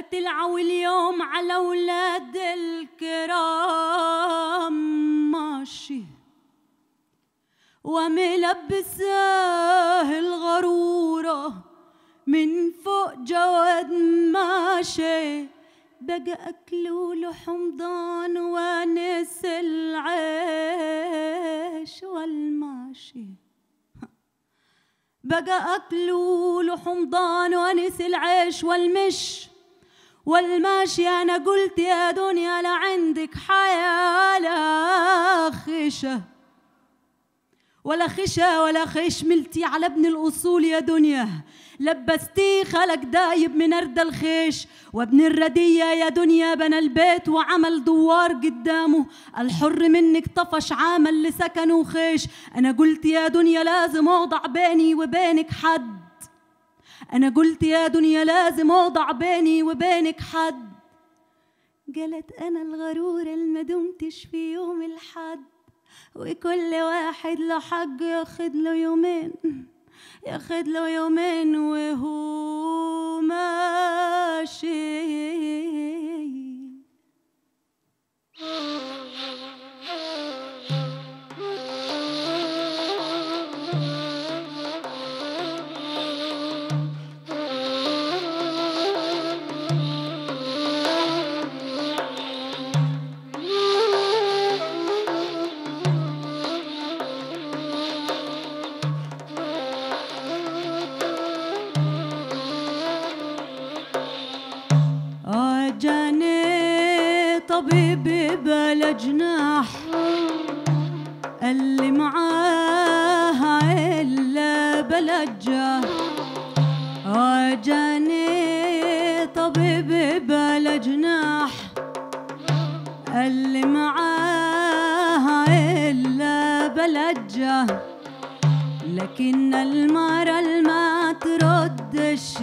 تلعوا اليوم على ولاد الكرام ماشي وملبساه الغرورة من فوق جواد ماشي بقى أكلوا لحم ضان ونس العيش والماشي بقى أكلوا لحم ضان ونس العيش والمش والماشي أنا قلت يا دنيا لعندك حياة لا خشة ولا خشة ولا خيش ملتي على ابن الأصول يا دنيا لبستيه خلق دايب من أرض الخيش وابن الردية يا دنيا بنى البيت وعمل دوار قدامه الحر منك طفش عامل لسكنه خيش أنا قلت يا دنيا لازم أوضع بيني وبينك حد أنا قلت يا دنيا لازم أوضع بيني وبينك حد قالت أنا الغرورة اللي دمتش في يوم الحد وكل واحد له حق ياخد له يومين ياخد له يومين وهو ماشي جاني طبيبي بلا جناح اللي معاها إلا بلجة جاني طبيبي بلا جناح اللي معاها إلا بلجة لكن المرة اللي ما تردش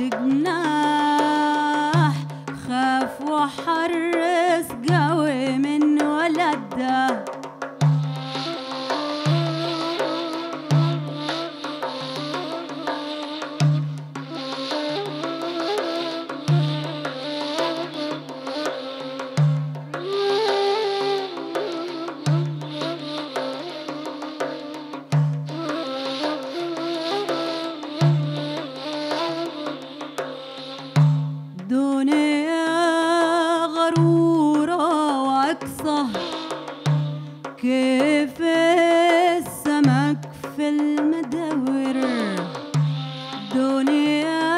جناح خاف وحرس قوي من ولده دنيا غرورة وأقصى كيف السمك في المدور دنيا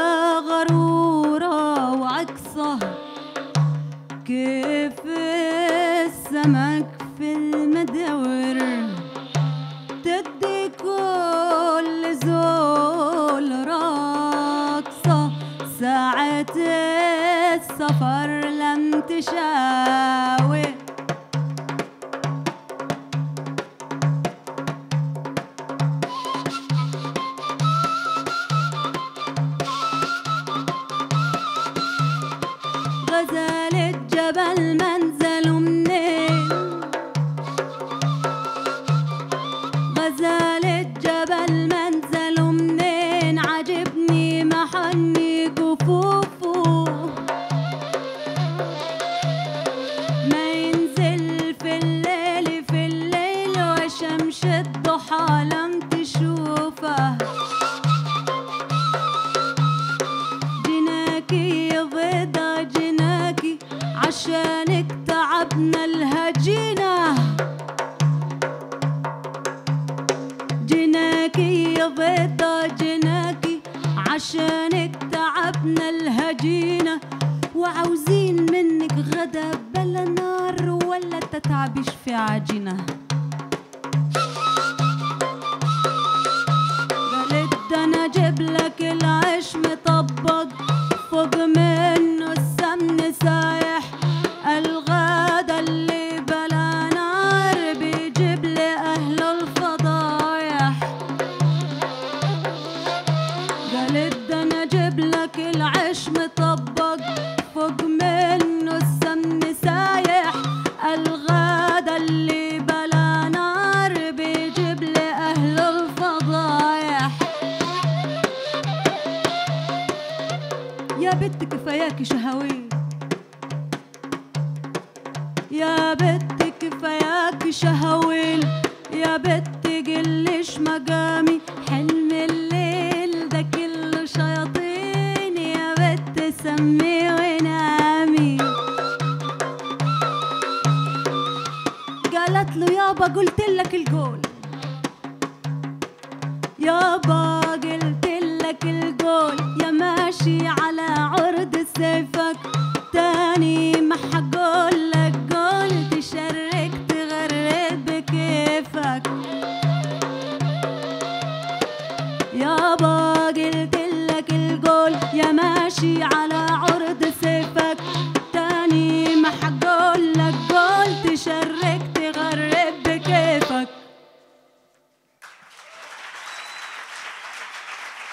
غرورة وأقصى كيف السمك في المدور تدي كل زول راقصة ساعة السفر لم تشاوي غزال الجبل منزل منين غزال الجبل منزل منين عجبني محني كفوفه ما ينزل في الليل في الليل وشمس الضحى لم تشوفه جناكي يا بيضة جناكي عشانك تعبنا الهجينه جناكي يا بيضة جناكي عشانك تعبنا الهجينة وعاوزين منك غدا بلا نار ولا تتعبش في عجينة قالت ده انا اجيب لك العيش مطبق فوق منه السمن سايح الغدا اللي بلا نار بيجيب لي اهل الفضايح قالت ده انا اجيب لك العيش مطبق فوق منه السمن سايح الغدا اللي بلا نار بيجيب لي اهل الفضايح يا بنت كفاية كفاياكي شهوين يا بت كفاياكي شهوين يا بت قلش مقامي حلم الليل ده كله شياطين يا بت سمي ونامي قالت له يابا قلت لك القول يابا قلت لك القول يا ماشي على